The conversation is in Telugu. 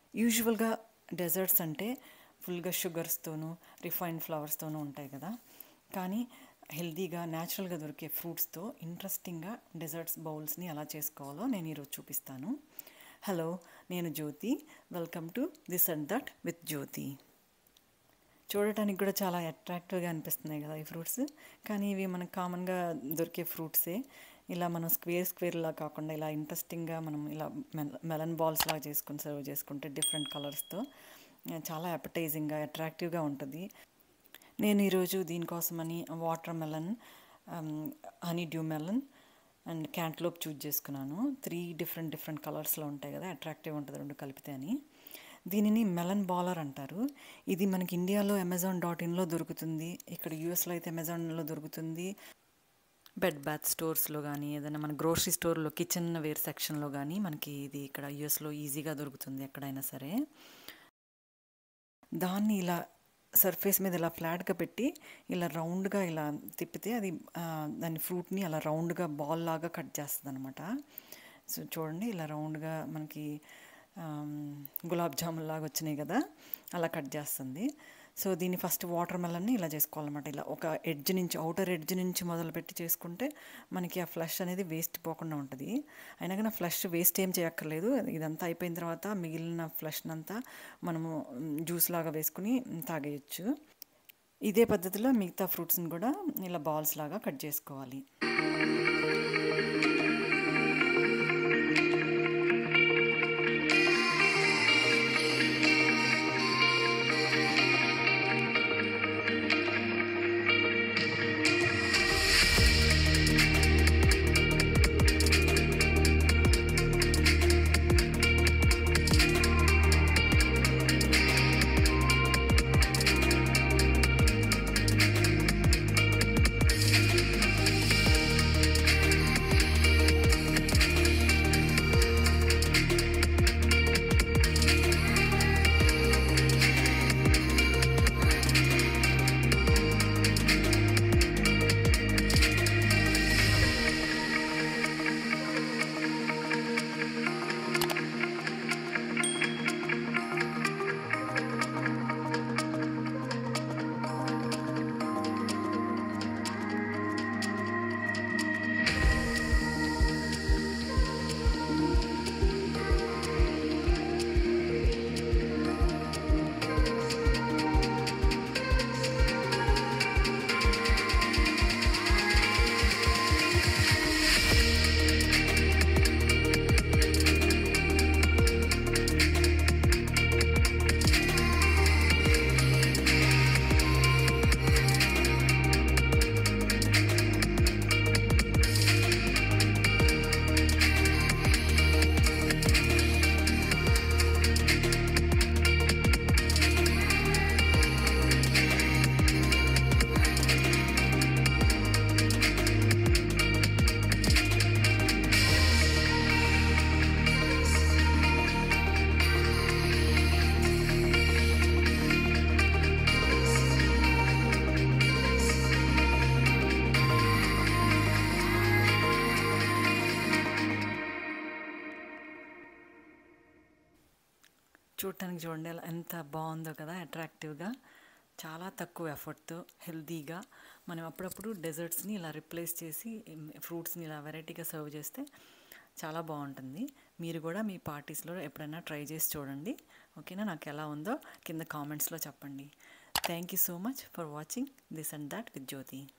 యూజువల్గా డెజర్ట్స్ అంటే ఫుల్గా షుగర్స్తోనూ రిఫైన్డ్ ఫ్లవర్స్తోనూ ఉంటాయి కదా కానీ హెల్తీగా న్యాచురల్గా దొరికే ఫ్రూట్స్తో ఇంట్రెస్టింగ్గా డెజర్ట్స్ బౌల్స్ని ఎలా చేసుకోవాలో నేను ఈరోజు చూపిస్తాను హలో నేను Jyothi welcome to this and that with Jyothi చూడటానికి కూడా చాలా అట్రాక్టివ్గా అనిపిస్తున్నాయి కదా ఈ ఫ్రూట్స్ కానీ ఇవి మనకు కామన్గా దొరికే ఫ్రూట్సే ఇలా మనం స్క్వేర్ స్క్వేర్లా కాకుండా ఇలా ఇంట్రెస్టింగ్గా మనం ఇలా మెలన్ బాల్స్ లాగా చేసుకుని సర్వ్ చేసుకుంటే డిఫరెంట్ కలర్స్తో చాలా అపటైజింగ్గా అట్రాక్టివ్గా ఉంటుంది నేను ఈరోజు దీనికోసమని water melon honey dew melon and cantaloupe choose చేసుకున్నాను త్రీ డిఫరెంట్ డిఫరెంట్ కలర్స్లో ఉంటాయి కదా అట్రాక్టివ్ ఉంటుంది రెండు కలిపితే అని దీనిని మెలన్ బాలర్ అంటారు ఇది మనకి ఇండియాలో అమెజాన్ డాట్ ఇన్లో దొరుకుతుంది ఇక్కడ యూఎస్లో అయితే అమెజాన్లో దొరుకుతుంది బెడ్ బాత్ స్టోర్స్లో కానీ ఏదైనా మన గ్రోసరీ స్టోర్లో కిచెన్ వేర్ సెక్షన్లో కానీ మనకి ఇది ఇక్కడ యూఎస్లో ఈజీగా దొరుకుతుంది ఎక్కడైనా సరే దాన్ని ఇలా సర్ఫేస్ మీద ఇలా ఫ్లాట్గా పెట్టి ఇలా రౌండ్గా ఇలా తిప్పితే అది దాని ఫ్రూట్ని అలా రౌండ్గా బాల్ లాగా కట్ చేస్తుంది అనమాట సో చూడండి ఇలా రౌండ్గా మనకి గులాబ్ జామున్ లాగా వచ్చినాయి కదా అలా కట్ చేస్తుంది సో దీన్ని ఫస్ట్ వాటర్ మెలన్ని ఇలా చేసుకోవాలన్నమాట ఇలా ఒక ఎడ్జ్ నుంచి అవుటర్ ఎడ్జ్ నుంచి మొదలుపెట్టి చేసుకుంటే మనకి ఆ ఫ్లష్ అనేది వేస్ట్ పోకుండా ఉంటుంది అయినా కానీ ఫ్లష్ వేస్ట్ ఏం చేయక్కర్లేదు ఇదంతా అయిపోయిన తర్వాత మిగిలిన ఫ్లష్నంతా మనము జ్యూస్ లాగా వేసుకుని తాగేయచ్చు ఇదే పద్ధతిలో మిగతా ఫ్రూట్స్ని కూడా ఇలా బాల్స్ లాగా కట్ చేసుకోవాలి చూడటానికి చూడండి ఎంత బాగుందో కదా అట్రాక్టివ్గా చాలా తక్కువ ఎఫర్ట్తో హెల్తీగా మనం అప్పుడప్పుడు డెజర్ట్స్ని ఇలా రిప్లేస్ చేసి ఫ్రూట్స్ని ఇలా వెరైటీగా సర్వ్ చేస్తే చాలా బాగుంటుంది మీరు కూడా మీ పార్టీస్లో ఎప్పుడైనా ట్రై చేసి చూడండి ఓకేనా నాకు ఎలా ఉందో కింద కామెంట్స్లో చెప్పండి thank you so much for watching this and that with Jyothi